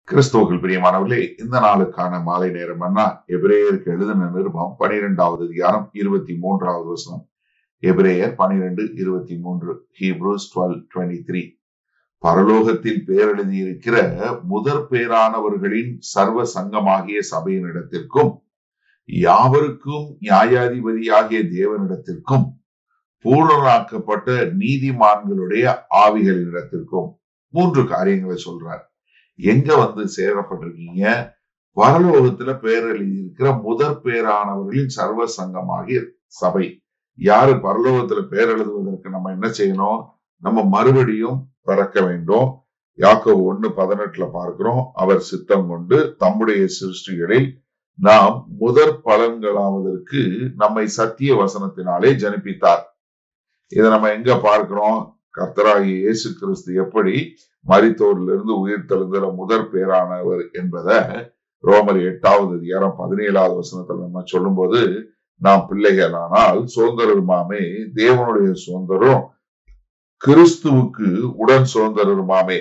கிறிஸ்துவுக்குள் பிரியமானவர்களே இந்த நாளுக்கான மாலை நேரம் அண்ணா எபிரேயருக்கு எழுதின நிருபம் பனிரெண்டாவது அதிகாரம் இருபத்தி மூன்றாவது வசனம் எபிரேயர் பனிரெண்டு இருபத்தி மூன்று ஹீப்ரூஸ் டுவெல் டுவெண்ட்டி த்ரீ பரலோகத்தில் பேரெழுதியிருக்கிற முதற் பேரானவர்களின் சர்வ சங்கமாகிய சபையினிடத்திற்கும் யாவருக்கும் நியாயாதிபதியாகிய தேவனிடத்திற்கும் பூரணராக்கப்பட்ட நீதிமான்களுடைய ஆவிகளிடத்திற்கும் மூன்று காரியங்களை சொல்றார் எங்க வந்து சேரப்பட்டிருக்கீங்க பரலோகத்துல பேர் எழுதியிருக்கிற முதற் பேரானவர்களின் சர்வ சங்கமாகிய சபை யாரு பரலோகத்துல பேர் எழுதுவதற்கு நம்ம என்ன செய்யணும் நம்ம மறுபடியும் பிறக்க வேண்டும் யாக்கோ ஒண்ணு பதினெட்டுல பார்க்கிறோம் அவர் சித்தம் கொண்டு தம்முடைய சிருஷ்டிகளில் நாம் முதற் பலன்களாவதற்கு நம்மை சத்திய வசனத்தினாலே ஜனிப்பித்தார் இதை நம்ம எங்க பார்க்கிறோம் கர்த்தராகிய இயேசு கிறிஸ்து எப்படி மரித்தோரிலிருந்து உயிர் தெழுந்துற முதற் பேரானவர் என்பதை ரோமர் எட்டாவது அதிகாரம் பதினேழாவது வசனத்துல நம்ம சொல்லும்போது நாம் பிள்ளைகளானால் சுதந்திரமாமே தேவனுடைய சுதந்திரம் கிறிஸ்துவுக்கு உடன் சுதந்திரமாமே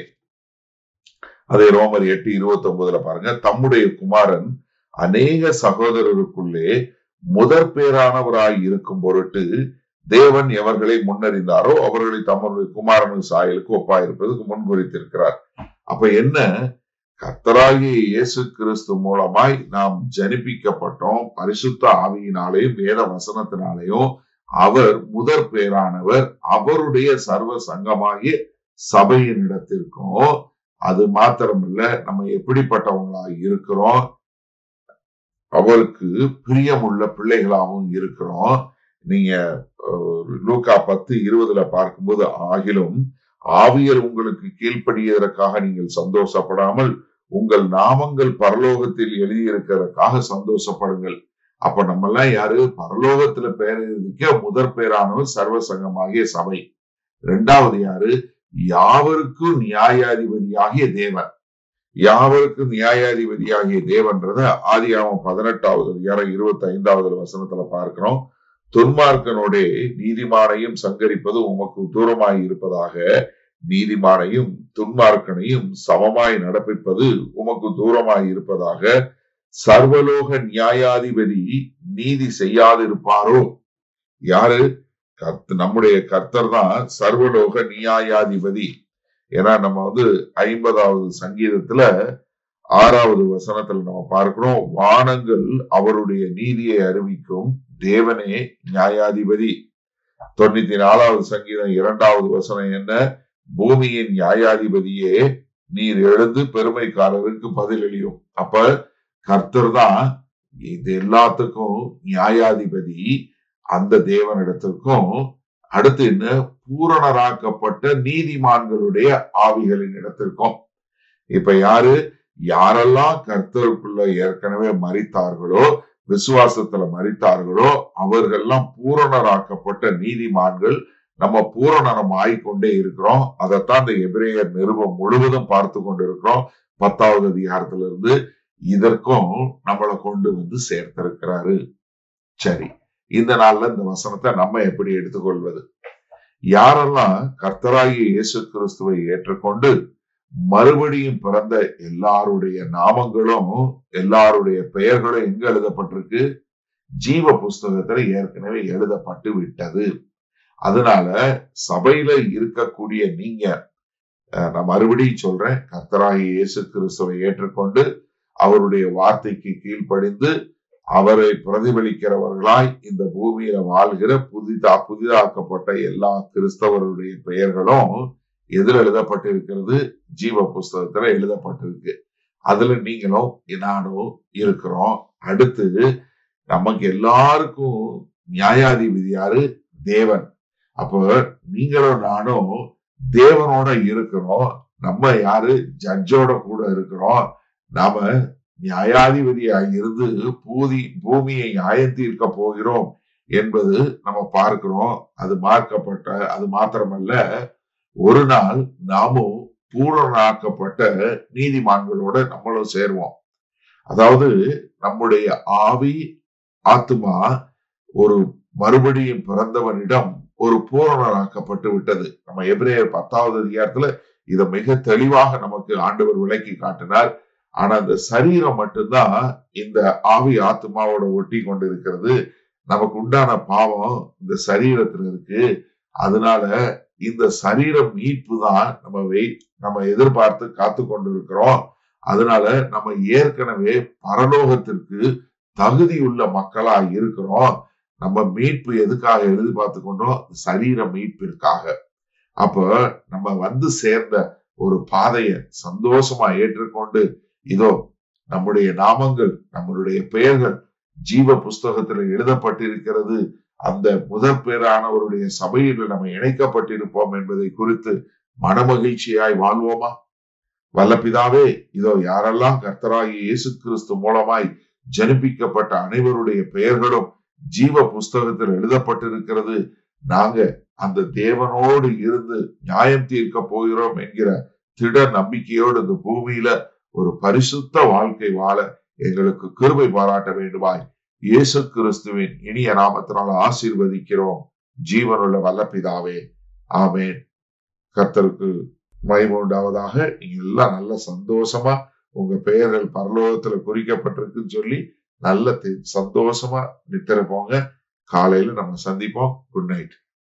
அதை ரோமர் எட்டு இருபத்தி ஒன்பதுல பாருங்க தம்முடைய குமாரன் அநேக சகோதரருக்குள்ளே முதற் பேரானவராய் இருக்கும் பொருட்டு தேவன் எவர்களை முன்னறிந்தாரோ அவர்களை தம்முடைய குமாரனு சாயலுக்கு ஒப்பாயிருப்பதுக்கு முன்குறித்திருக்கிறார் அப்ப என்ன கர்த்தராகிய இயேசு கிறிஸ்து மூலமாய் நாம் ஜனிப்பிக்கப்பட்டோம் பரிசுத்த ஆவியினாலேயும் வேத வசனத்தினாலேயும் அவர் முதற் பேரானவர் அவருடைய சர்வ சங்கமாகிய சபையினிடத்திற்கும் அது மாத்திரமில்ல நம்ம எப்படிப்பட்டவங்களாக இருக்கிறோம் அவருக்கு பிரியமுள்ள பிள்ளைகளாகவும் இருக்கிறோம் நீங்க லூக்கா பத்து இருபதுல பார்க்கும்போது ஆகிலும் ஆவியர் உங்களுக்கு கீழ்ப்படியதற்காக நீங்கள் சந்தோஷப்படாமல் உங்கள் நாமங்கள் பரலோகத்தில் எழுதியிருக்கிறதுக்காக சந்தோஷப்படுங்கள் அப்ப நம்ம எல்லாம் யாரு பரலோகத்துல பேர் எழுதிக்க முதற் பேரானவர் சர்வ சங்கமாகிய சபை ரெண்டாவது யாரு யாவருக்கும் நியாயாதிபதியாகிய தேவன் யாவருக்கும் நியாயாதிபதியாகிய தேவன்றத ஆதியாமம் பதினெட்டாவது அதிகாரம் இருபத்தி ஐந்தாவது வசனத்துல பார்க்கிறோம் துன்மார்க்கனோடே நீதிமானையும் சங்கரிப்பது உமக்கு தூரமாய் இருப்பதாக நீதிமானையும் துன்மார்க்கனையும் சமமாய் நடப்பிப்பது உமக்கு தூரமாய் இருப்பதாக சர்வலோக நியாயாதிபதி நீதி செய்யாதிருப்பாரோ யாரு கர்த்த நம்முடைய கர்த்தர் தான் சர்வலோக நியாயாதிபதி ஏன்னா நம்ம வந்து ஐம்பதாவது சங்கீதத்துல ஆறாவது வசனத்துல நம்ம பார்க்கிறோம் வானங்கள் அவருடைய நீதியை அறிவிக்கும் தேவனே நியாயாதிபதி தொண்ணூத்தி நாலாவது சங்கீதம் இரண்டாவது வசனம் என்ன பூமியின் நியாயாதிபதியே நீர் எழுந்து பெருமைக்காரருக்கு பதிலளியும் அப்ப கர்த்தர் தான் இது எல்லாத்துக்கும் நியாயாதிபதி அந்த தேவனிடத்திற்கும் அடுத்து என்ன பூரணராக்கப்பட்ட நீதிமான்களுடைய ஆவிகளின் இடத்திற்கும் இப்ப யாரு யாரெல்லாம் கர்த்தருக்குள்ள ஏற்கனவே மறித்தார்களோ விசுவாசத்துல மறித்தார்களோ அவர்கள்லாம் பூரணராக்கப்பட்ட நீதிமான்கள் நம்ம பூரணம் ஆயிக்கொண்டே இருக்கிறோம் அதைத்தான் இந்த எபிரேயர் நிருபம் முழுவதும் பார்த்து கொண்டு இருக்கிறோம் பத்தாவது அதிகாரத்துல இருந்து இதற்கும் நம்மளை கொண்டு வந்து சேர்த்திருக்கிறாரு சரி இந்த நாள்ல இந்த வசனத்தை நம்ம எப்படி எடுத்துக்கொள்வது யாரெல்லாம் கர்த்தராகிய இயேசு கிறிஸ்துவை ஏற்றுக்கொண்டு மறுபடியும் பிறந்த எல்லாருடைய நாமங்களும் எல்லாருடைய பெயர்களும் எங்க எழுதப்பட்டிருக்கு ஜீவ புஸ்தகத்துல ஏற்கனவே எழுதப்பட்டு விட்டது அதனால சபையில இருக்கக்கூடிய நீங்க நான் மறுபடியும் சொல்றேன் கர்த்தராகி இயேசு கிறிஸ்துவை ஏற்றுக்கொண்டு அவருடைய வார்த்தைக்கு கீழ்ப்படிந்து அவரை பிரதிபலிக்கிறவர்களாய் இந்த பூமியில வாழ்கிற புதிதா புதிதாக்கப்பட்ட எல்லா கிறிஸ்தவருடைய பெயர்களும் எதுல எழுதப்பட்டிருக்கிறது ஜீவ புஸ்தகத்துல எழுதப்பட்டிருக்கு அதுல நீங்களும் நானும் இருக்கிறோம் அடுத்து நமக்கு எல்லாருக்கும் நியாயாதிபதி யாரு தேவன் அப்ப நீங்களும் நானும் தேவனோட இருக்கிறோம் நம்ம யாரு ஜட்ஜோட கூட இருக்கிறோம் நாம நியாயாதிபதியா இருந்து பூதி பூமியை நியாயத்தீர்க்க போகிறோம் என்பது நம்ம பார்க்கிறோம் அது மார்க்கப்பட்ட அது மாத்திரமல்ல ஒரு நாள் நாமும் பூரணாக்கப்பட்ட நீதிமான்களோட நம்மளும் சேருவோம் அதாவது நம்முடைய ஆவி ஆத்மா ஒரு மறுபடியும் பிறந்தவனிடம் ஒரு பூரணராக்கப்பட்டு விட்டது நம்ம எபிரேயர் பத்தாவது அதிகாரத்துல இதை மிக தெளிவாக நமக்கு ஆண்டவர் விளக்கி காட்டினார் ஆனா இந்த சரீரம் மட்டும்தான் இந்த ஆவி ஆத்மாவோட ஒட்டி கொண்டு இருக்கிறது நமக்கு உண்டான பாவம் இந்த சரீரத்துல இருக்கு அதனால இந்த சரீர மீட்பு தான் நம்ம வெயிட் நம்ம எதிர்பார்த்து காத்து கொண்டு இருக்கிறோம் அதனால நம்ம ஏற்கனவே பரலோகத்திற்கு தகுதியுள்ள மக்களா இருக்கிறோம் நம்ம மீட்பு எதுக்காக எழுதி பார்த்து கொண்டோம் சரீர மீட்பிற்காக அப்ப நம்ம வந்து சேர்ந்த ஒரு பாதையை சந்தோஷமா ஏற்றுக்கொண்டு இதோ நம்முடைய நாமங்கள் நம்மளுடைய பெயர்கள் ஜீவ புஸ்தகத்துல எழுதப்பட்டிருக்கிறது அந்த முதற் பேரானவருடைய சபையில் நம்ம இணைக்கப்பட்டிருப்போம் என்பதை குறித்து மனமகிழ்ச்சியாய் வாழ்வோமா வல்லபிதாவே இதோ யாரெல்லாம் கர்த்தராகி இயேசு கிறிஸ்து மூலமாய் ஜனிப்பிக்கப்பட்ட அனைவருடைய பெயர்களும் ஜீவ புஸ்தகத்தில் எழுதப்பட்டிருக்கிறது நாங்க அந்த தேவனோடு இருந்து நியாயம் தீர்க்க போகிறோம் என்கிற திட நம்பிக்கையோடு இந்த பூமியில ஒரு பரிசுத்த வாழ்க்கை வாழ எங்களுக்கு கிருபை பாராட்ட வேண்டுமாய் இயேசு கிறிஸ்துவின் இனிய நாமத்தினால் ஆசீர்வதிக்கிறோம் ஜீவனுள்ள வல்லபிதாவே ஆமேன் கர்த்தருக்கு மகிமை உண்டாவதாக நீங்க எல்லாம் நல்ல சந்தோஷமா உங்க பெயர்கள் பரலோகத்துல குறிக்கப்பட்டிருக்குன்னு சொல்லி நல்ல தி- சந்தோஷமா நித்திர போங்க காலையில நம்ம சந்திப்போம் குட் நைட்